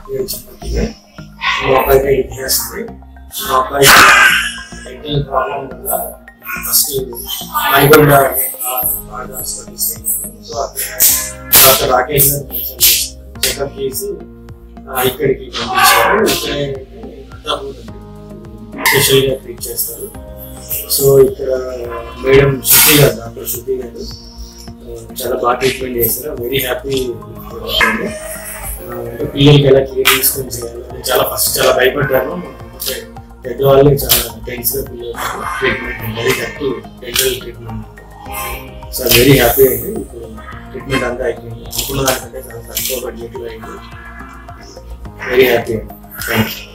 చిన్నగా మా అబ్బాయికి ఎయిట్ ఇయర్స్ ఉంది మా అబ్బాయి మెంటల్ ప్రాబ్లం వల్ల ఫస్ట్ నల్గొండ బాగా స్టడీస్ సో డాక్టర్ రాకేష్ గారు చెకప్ చేసి ఆ, ఇక్కడికి పంపించారు ఇక్కడే అంతా స్పెషల్ గా ట్రీట్ చేస్తారు సో ఇక్కడ మేడం శృతి గారు డాక్టర్ శృతి గారు ఆ, చాలా బాగా ట్రీట్మెంట్ చేస్తారు వెరీ హ్యాపీ పిల్లలకి ఎలా కేర్ తీసుకొని చేయాలి అని చాలా ఫస్ట్ చాలా భయపడ్డాను అంటే పెద్దవాళ్ళు చాలా టెన్స్ గా పిల్లలు treatment very happy dental treatment so very happy అండి ఇప్పుడు ట్రీట్మెంట్ అంతా అయిపోయింది అనుకున్న దానికంటే చాలా తక్కువ బడ్జెట్లో అయింది వెరీ హ్యాపీ అండి థ్యాంక్ యూ